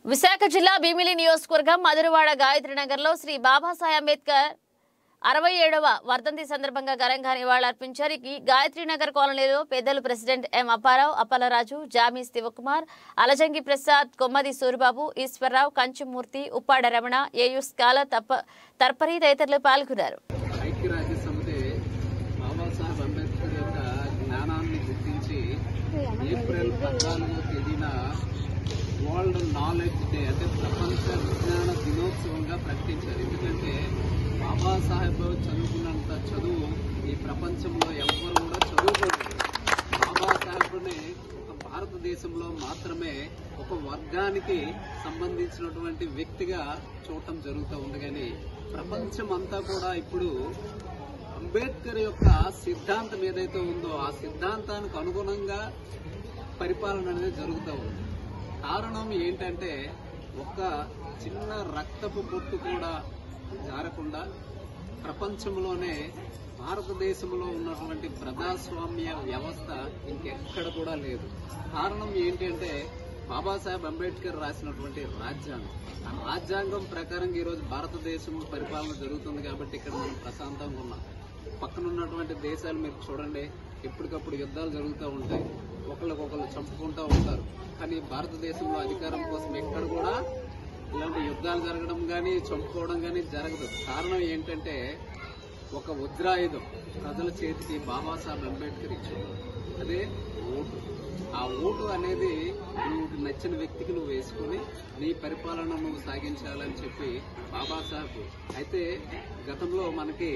విశాఖ జిల్లా భీమిలి నియోజకవర్గం మధురవాడ గాయత్రి నగర్లో శ్రీ బాబాసాహెబ్ అంబేద్కర్ అరవై ఏడవ వర్ధంతి సందర్భంగా ఘనంగా నివాళులర్పించారు ఈ గాయత్రి నగర్ కాలనీలో పెద్దలు president M Apparao Appalaraju Jami Sivakumar Alajangi Prasad Kommadi Suribabu Eswararao Kanchumurthy Uppada Ramana AU స్కాల తప్ప తర్పరి తదితరులు పాల్గొన్నారు ఐక్యరాజ్య సమితి బాబాసాహెబ్ అంబేద్కర్ యొక్క జ్ఞానాన్ని గుర్తించి ఏప్రిల్ పద్నాలుగో తేదీన వరల్డ్ నాలెడ్జ్ డే అంటే ప్రపంచ విజ్ఞాన దినోత్సవంగా ప్రకటించారు ఎందుకంటే బాబాసాహెబ్ చదువుకున్నంత చదువు ఈ ప్రపంచంలో ఎవ్వరు కూడా చదువుకోలేదు బాబాసాహెబ్ని ఒక భారతదేశంలో మాత్రమే ఒక వర్గానికి సంబంధించినటువంటి వ్యక్తిగా చూడటం జరుగుతూ ఉంది కానీ ప్రపంచం అంతా కూడా ఇప్పుడు అంబేద్కర్ యొక్క సిద్ధాంతం ఏదైతే ఉందో ఆ సిద్ధాంతానికి అనుగుణంగా పరిపాలన అనేది జరుగుతూ ఉంది కారణం ఏంటంటే ఒక చిన్న రక్తపు బొట్టు కూడా జారకుండా ప్రపంచంలోనే భారతదేశంలో ఉన్నటువంటి ప్రజాస్వామ్య వ్యవస్థ ఇంకెక్కడ కూడా లేదు కారణం ఏంటంటే బాబాసాహెబ్ అంబేద్కర్ రాసినటువంటి రాజ్యాంగం ఆ రాజ్యాంగం ప్రకారం ఈరోజు భారతదేశం పరిపాలన జరుగుతుంది కాబట్టి ఇక్కడ మనం ప్రశాంతంగా ఉన్నాం పక్కన ఉన్నటువంటి దేశాలు మీరు చూడండి ఎప్పటికప్పుడు యుద్ధాలు జరుగుతూ ఉంటాయి ఒకళ్ళకొకళ్ళు చంపుకుంటూ ఉంటారు కానీ భారతదేశంలో అధికారం కోసం ఎక్కడ కూడా ఇలాంటి యుద్ధాలు జరగడం కానీ చంపుకోవడం కానీ జరగదు కారణం ఏంటంటే ఒక వజ్రాయుధం ప్రజల చేతికి బాబాసాహెబ్ అంబేద్కర్ ఇచ్చాడు అదే ఓటు ఆ ఓటు అనేది నువ్వు నచ్చిన వ్యక్తికి నువ్వు వేసుకుని నీ పరిపాలన నువ్వు సాగించాలని చెప్పి బాబాసాహెబ్ అయితే గతంలో మనకి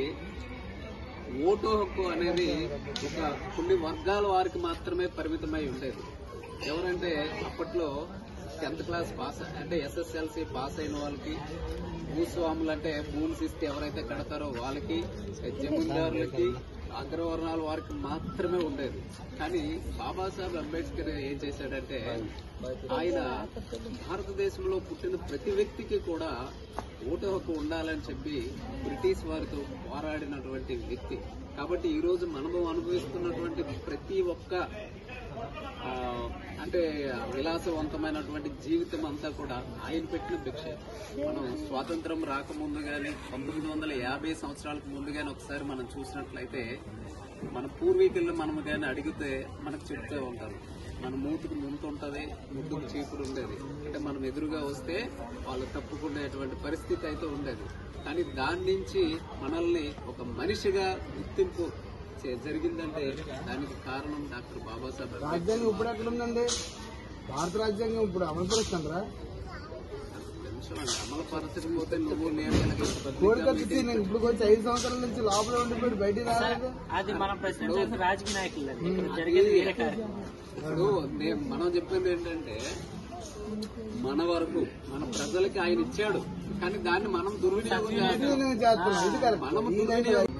ఓటు హక్కు అనేది ఒక కొన్ని వర్గాల వారికి మాత్రమే పరిమితమై ఉండేది ఎవరంటే అప్పట్లో టెన్త్ క్లాస్ పాస్ అంటే ఎస్ఎస్ఎల్సి పాస్ అయిన వాళ్ళకి భూస్వాములు అంటే భూమి ఇస్తే ఎవరైతే కడతారో వాళ్ళకి జమీందారులకి అగ్రవర్ణాల వారికి మాత్రమే ఉండేది కానీ బాబాసాహెబ్ అంబేద్కర్ ఏం చేశాడంటే ఆయన భారతదేశంలో పుట్టిన ప్రతి వ్యక్తికి కూడా ఓటు హక్కు ఉండాలని చెప్పి బ్రిటిష్ వారితో పోరాడినటువంటి వ్యక్తి కాబట్టి ఈ రోజు మనము అనుభవిస్తున్నటువంటి ప్రతి ఒక్క ఆ, అంటే విలాసవంతమైనటువంటి జీవితం అంతా కూడా ఆయన పెట్టిన భిక్ష మనం స్వాతంత్రం రాకముందు గాని పంతొమ్మిది వందల యాభై సంవత్సరాలకు ముందు గాని ఒకసారి మనం చూసినట్లయితే మన పూర్వీకులను మనం గాని అడిగితే మనకు చెప్తూ ఉంటారు మన మూతికి ముంత ఉంటది ముద్దుకు చీపురు ఉండేది అంటే మనం ఎదురుగా వస్తే వాళ్ళు తప్పుకునేటువంటి పరిస్థితి అయితే ఉండేది కానీ దాని నుంచి మనల్ని ఒక మనిషిగా గుర్తింపు చే- జరిగిందంటే దానికి కారణం డాక్టర్ బాబాసాహెబ్ అంబేద్కర్. రాజ్యాంగం ఇప్పుడు ఎక్కడ ఉందండి భారత రాజ్యాంగం ఇప్పుడు అమలుపరుస్తుంటారా నిమిషం అండి. అమలు పరచకపోతే నువ్వు నేను కనుక ఇంత పెద్ద కోడికత్తి నేను ఇప్పుడు వచ్చి ఐదు సంవత్సరాల నుంచి లోపల ఉండిపోయి బయటికి రాలేదు అది మనం ప్రశ్నించాల్సిన రాజకీయ నాయకులు ఇక్కడ జరిగేది వేరే కార్యక్రమం ఇప్పుడు నేను మనం చెప్పింది ఏంటంటే మన వరకు మన ప్రజలకి ఆయన ఇచ్చాడు కానీ దాన్ని మనం దుర్వినియోగం చేయాలి నేను చేస్తున్నాను ఇది కరెక్ట్ మనము ఈ లైన్ దుర్వినియోగం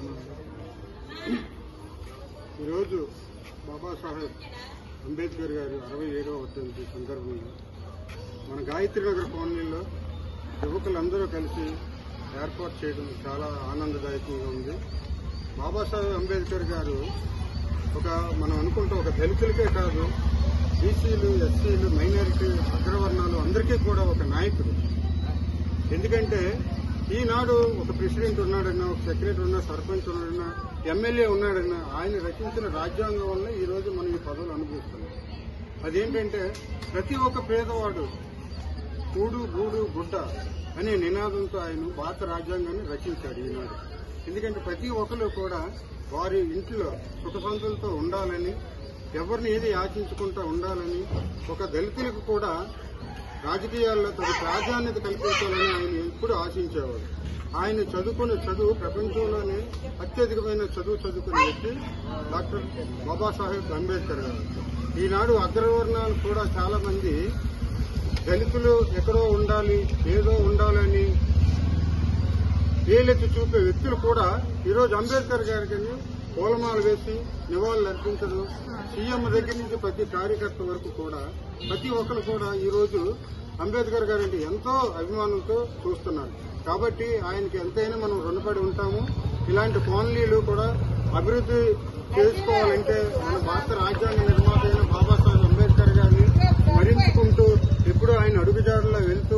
ఈరోజు బాబాసాహెబ్ అంబేద్కర్ గారి అరవై ఏడవ వర్ధంతి సందర్భంగా మన గాయత్రి నగర్ కాలనీలో యువకులందరూ కలిసి ఏర్పాటు చేయడం చాలా ఆనందదాయకంగా ఉంది బాబాసాహెబ్ అంబేద్కర్ గారు ఒక మనం అనుకుంటే ఒక దళితులకే కాదు బీసీలు ఎస్సీలు మైనారిటీ అగ్రవర్ణాలు అందరికీ కూడా ఒక నాయకుడు ఎందుకంటే ఈనాడు ఒక ప్రెసిడెంట్ ఉన్నాడన్నా ఒక సెక్రటరీ ఉన్నా సర్పంచ్ ఉన్నాడన్నా ఎమ్మెల్యే ఉన్నాడన్నా ఆయన రచించిన రాజ్యాంగం వల్ల ఈ రోజు మనం ఈ పదవులు అనుభవిస్తున్నాం అదేంటంటే ప్రతి ఒక్క పేదవాడు కూడు గూడు గుడ్డ అనే నినాదంతో ఆయన భారత రాజ్యాంగాన్ని రచించాడు ఈనాడు ఎందుకంటే ప్రతి ఒక్కరు కూడా వారి ఇంట్లో సుఖ సంతులతో ఉండాలని ఎవరిని ఏది యాచించుకుంటూ ఉండాలని ఒక దళితులకు కూడా రాజకీయాల్లో తన ప్రాధాన్యత కల్పించాలని ఆయన ఎప్పుడు ఆశించేవాడు ఆయన చదువుకున్న చదువు ప్రపంచంలోనే అత్యధికమైన చదువు చదువుకున్న వ్యక్తి డాక్టర్ బాబాసాహెబ్ అంబేద్కర్ గారు ఈనాడు అగ్రవర్ణాలు కూడా చాలా మంది దళితులు ఎక్కడో ఉండాలి ఏదో ఉండాలని ఏలెత్తి చూపే వ్యక్తులు కూడా ఈరోజు అంబేద్కర్ గారికి పూలమాల వేసి నివాళులు అర్పించడం సీఎం దగ్గర నుంచి ప్రతి కార్యకర్త వరకు కూడా ప్రతి ఒక్కరు కూడా ఈరోజు అంబేద్కర్ గారంటే ఎంతో అభిమానంతో చూస్తున్నారు కాబట్టి ఆయనకి ఎంతైనా మనం రుణపడి ఉంటాము ఇలాంటి కాలనీలు కూడా అభివృద్ధి చేసుకోవాలంటే మన భారత రాజ్యాంగ నిర్మాత అయిన బాబాసాహెబ్ అంబేద్కర్ గారిని స్మరించుకుంటూ ఎప్పుడూ ఆయన అడుగుజాడలో వెళ్తూ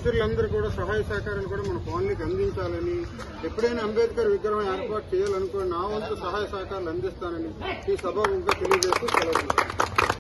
మిత్రులందరూ కూడా సహాయ సహకారాలు కూడా మన కాలనీకి అందించాలని ఎప్పుడైనా అంబేద్కర్ విగ్రహం ఏర్పాటు చేయాలనుకో నా వంతు సహాయ సహకారాలు అందిస్తానని ఈ సభ ఇంకా తెలియజేస్తూ సెలవు తీసుకుంటాను.